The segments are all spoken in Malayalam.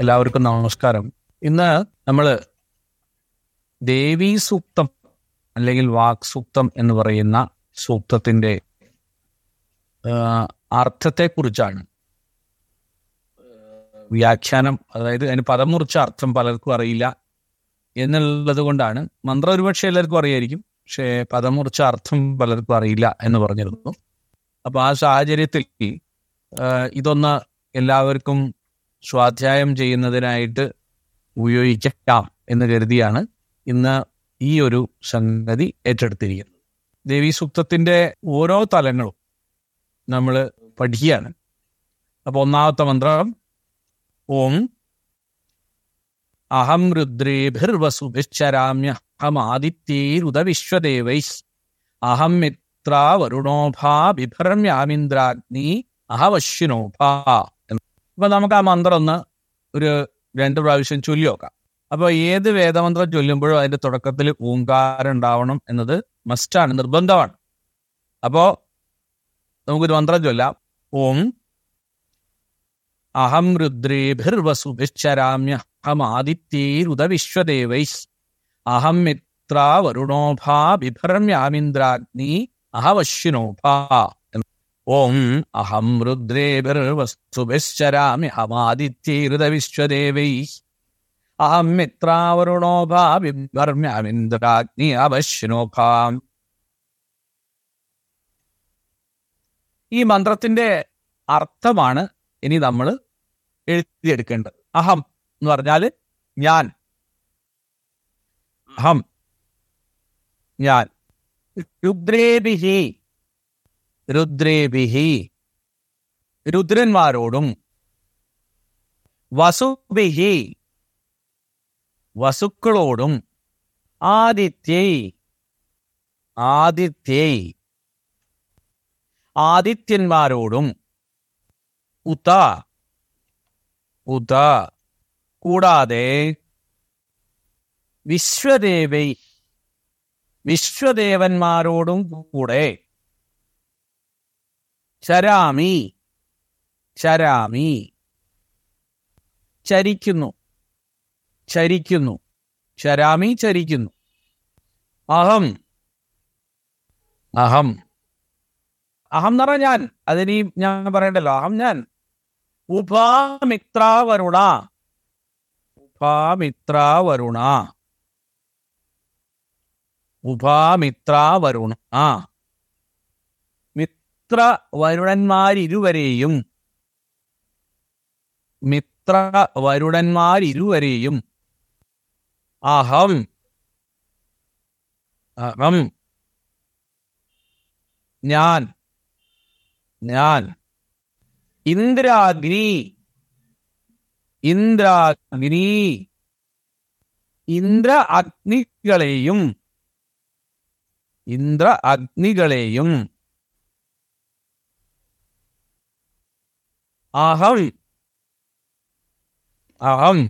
എല്ലാവർക്കും നമസ്കാരം ഇന്ന് നമ്മൾ ദേവീ സൂക്തം അല്ലെങ്കിൽ വാക് സൂക്തം എന്ന് പറയുന്ന സൂക്തത്തിന്റെ ആ, അർത്ഥത്തെക്കുറിച്ചാണ് വ്യാഖ്യാനം അതായത് അതിന് പദം മുറിച്ച അർത്ഥം പലർക്കും അറിയില്ല എന്നുള്ളത് കൊണ്ടാണ് മന്ത്രം ഒരുപക്ഷെ എല്ലാവർക്കും അറിയായിരിക്കും പക്ഷേ പദം മുറിച്ച അർത്ഥം പലർക്കും അറിയില്ല എന്ന് പറഞ്ഞിരുന്നു അപ്പൊ ആ സാഹചര്യത്തിൽ ആ, ഇതൊന്ന് എല്ലാവർക്കും സ്വാധ്യായം ചെയ്യുന്നതിനായിട്ട് ഉപയോഗിക്കാം എന്ന് കരുതിയാണ് ഇന്ന് ഈ ഒരു സംഗതി ഏറ്റെടുത്തിരിക്കുന്നത് ദേവീ സൂക്തത്തിന്റെ ഓരോ തലങ്ങളും നമ്മൾ പഠിക്കുകയാണ് അപ്പൊ ഒന്നാമത്തെ മന്ത്രം ഓം അഹം രുദ്രേഭിർവസുഭിശ്ചരാമ്യ അഹമാദിത്യൈരുത വിശ്വദേവൈസ് അഹം മിത്ര വരുണോഭാ ബിഭർമ്യാമിന്ദ്രാഗ്നി അഹവശ്വിനോഭാ എന്ന്. അപ്പൊ നമുക്ക് ആ മന്ത്രം ഒന്ന് ഒരു രണ്ട് പ്രാവശ്യം ചൊല്ലി നോക്കാം അപ്പൊ ഏത് വേദമന്ത്രം ചൊല്ലുമ്പോഴും അതിന്റെ തുടക്കത്തിൽ ഓങ്കാരം ഉണ്ടാവണം എന്നത് മസ്റ്റാണ് നിർബന്ധമാണ് അപ്പോ നമുക്കൊരു മന്ത്രം ചൊല്ലാം ഓം അഹം രുദ്രേഭിർവസുഭിശ്ചരാമ്യ അഹം ആദിത്യൈരുത വിശ്വദേവൈസ് അഹം മിത്ര വരുണോഭാ ബിഭർമ്യാമിന്ദ്രാഗ്നി അഹവശ്വിനോഭാ എന്ന്. ഓം അഹം രുദ്രേഭിർവസ്തുഭിശ്ചരാമി അഹമാദിത്യൈരുത വിശ്വദേവൈസ് അഹം മിത്രാവരുണോഭാ ബിഭർമ്യാമിന്ദ്രാഗ്നി അവശ്വിനോഭാം ഈ മന്ത്രത്തിന്റെ അർത്ഥമാണ് ഇനി നമ്മൾ എഴുതിയെടുക്കേണ്ടത് അഹം എന്ന് പറഞ്ഞാൽ ഞാൻ അഹം ഞാൻ രുദ്രേഭിഹി രുദ്രേഭിഹി രുദ്രന്മാരോടും വസുഭിഹി വസുക്കളോടും ആദിത്യൈ ആദിത്യൈ ആദിത്യന്മാരോടും ഉത ഉത കൂടാതെ വിശ്വദേവൈ വിശ്വദേവന്മാരോടും കൂടെ ചരാമി ചരാമി ചരിക്കുന്നു ചരിക്കുന്നു ചരാമി ചരിക്കുന്നു അഹം അഹം അഹം എന്ന് പറഞ്ഞാൽ ഞാൻ അതിനി ഞാൻ പറയണ്ടല്ലോ അഹം ഞാൻ ഉപാമിത്രാവരുണ ഉപാമിത്രാവരുണ ഉപാമിത്രാവരുണ മിത്ര വരുണന്മാരിരുവരെയും മിത്ര വരുണന്മാരിരുവരെയും അഹം അഹം ഞാൻ ഞാൻ ഇന്ദ്രാഗ്നി ഇന്ദ്രാഗ്നി ഇന്ദ്ര അഗ്നികളെയും ഇന്ദ്ര അഗ്നികളെയും അഹം അഹം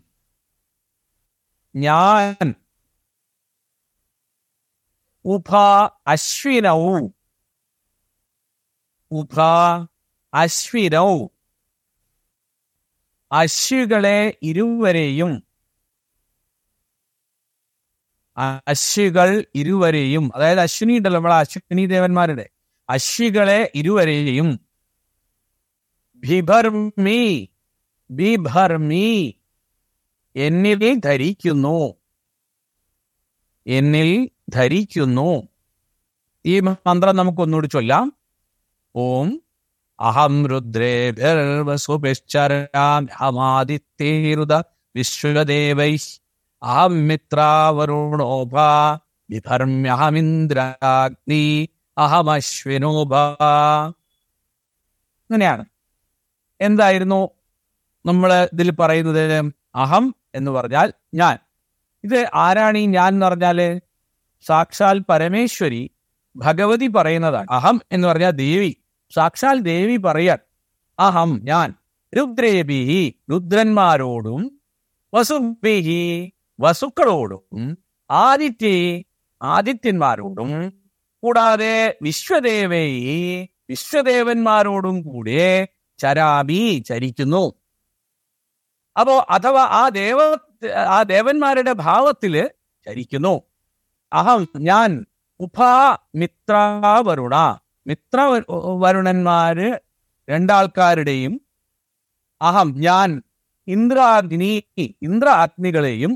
ഞാൻ ഉഭ അശ്വിനൗ ഉഭ അശ്വിനൗ അശ്വികളെ ഇരുവരെയും അശ്വികൾ ഇരുവരെയും അതായത് അശ്വിനി ഉണ്ടല്ലോ നമ്മളെ അശ്വിനി ദേവന്മാരുടെ അശ്വികളെ ഇരുവരെയും ബിഭർമി ബിഭർമി എന്നിൽ ധരിക്കുന്നു എന്നിൽ ധരിക്കുന്നു ഈ മന്ത്രം നമുക്കൊന്നുകൂടി ചൊല്ലാം ഓം അഹം രുദ്രേഭിർവസുഭിശ്ചരാമാദിത്യൈരുത വിശ്വദേവൈ അഹം മിത്രാവരുണോഭാ വിഭർമ്യഹമിന്ദ്രാഗ്നി അഹമശ്വിനോഭാ അങ്ങനെയാണ് എന്തായിരുന്നു നമ്മൾ ഇതിൽ പറയുന്നത് അഹം എന്ന് പറഞ്ഞാൽ ഞാൻ ഇത് ആരാണ് ഈ ഞാൻ എന്ന് പറഞ്ഞാല് സാക്ഷാൽ പരമേശ്വരി ഭഗവതി പറയുന്നതാണ് അഹം എന്ന് പറഞ്ഞാൽ ദേവി സാക്ഷാൽ ദേവി പറയാൻ അഹം ഞാൻ രുദ്രേബിഹി രുദ്രന്മാരോടും വസുബിഹി വസുക്കളോടും ആദിത്യേ ആദിത്യന്മാരോടും കൂടാതെ വിശ്വദേവേ വിശ്വദേവന്മാരോടും കൂടെ ചരാമി ചരിക്കുന്നു അപ്പോ അഥവാ ആ ദേവ ആ ദേവന്മാരുടെ ഭാവത്തില് ചരിക്കുന്നു അഹം ഞാൻ ഉപാ മിത്ര വരുണ മിത്ര വരുണന്മാര് രണ്ടാൾക്കാരുടെയും അഹം ഞാൻ ഇന്ദ്രാഗ്നി ഇന്ദ്ര അഗ്നികളെയും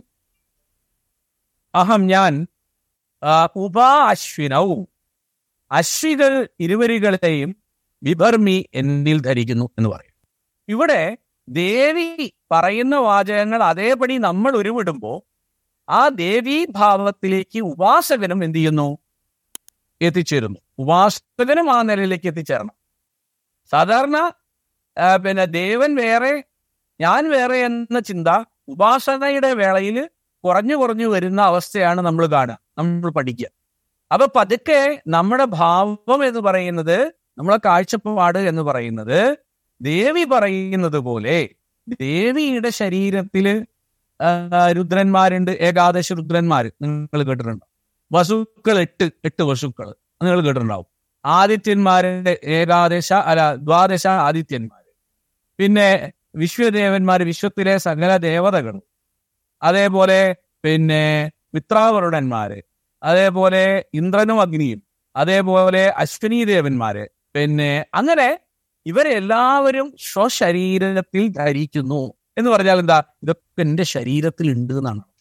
അഹം ഞാൻ ആ, ഉപാ അശ്വിനവും അശ്വികൾ ഇരുവരികളെയും വിഭർമി എന്നിൽ ധരിക്കുന്നു എന്ന് പറയും ഇവിടെ ദേവി പറയുന്ന വാചകങ്ങൾ അതേപടി നമ്മൾ ഉരുവിടുമ്പോൾ ആ ദേവീ ഭാവത്തിലേക്ക് ഉപാസകനും എന്ത് ചെയ്യുന്നു എത്തിച്ചേരുന്നു ഉപാസകനും ആ നിലയിലേക്ക് എത്തിച്ചേരണം സാധാരണ ആ, പിന്നെ ദേവൻ വേറെ ഞാൻ വേറെ എന്ന ചിന്ത ഉപാസനയുടെ വേളയിൽ കുറഞ്ഞു കുറഞ്ഞു വരുന്ന അവസ്ഥയാണ് നമ്മൾ കാണുക നമ്മൾ പഠിക്കുക അപ്പൊ പതുക്കെ നമ്മുടെ ഭാവം എന്ന് പറയുന്നത് നമ്മളെ കാഴ്ചപ്പാട് എന്ന് പറയുന്നത് ദേവി പറയുന്നത് പോലെ ദേവിയുടെ ശരീരത്തില് ആ, രുദ്രന്മാരുണ്ട് ഏകാദശ രുദ്രന്മാര് നിങ്ങൾ കേട്ടിട്ടുണ്ടോ വസുക്കൾ എട്ട് എട്ട് വസുക്കൾ നിങ്ങൾ കേട്ടിട്ടുണ്ടാവും ആദിത്യന്മാരുടെ ഏകാദശ അല്ല ദ്വാദശ ആദിത്യന്മാര് പിന്നെ വിശ്വദേവന്മാര് വിശ്വത്തിലെ സകല ദേവതകളും അതേപോലെ പിന്നെ മിത്രാവരുടന്മാര് അതേപോലെ ഇന്ദ്രനും അഗ്നിയും അതേപോലെ അശ്വിനി ദേവന്മാര് പിന്നെ അങ്ങനെ ഇവരെല്ലാവരും സ്വശരീരത്തിൽ ധരിക്കുന്നു എന്ന് പറഞ്ഞാൽ എന്താ ഇതൊക്കെ എന്റെ ശരീരത്തിൽ ഉണ്ട് എന്നാണ്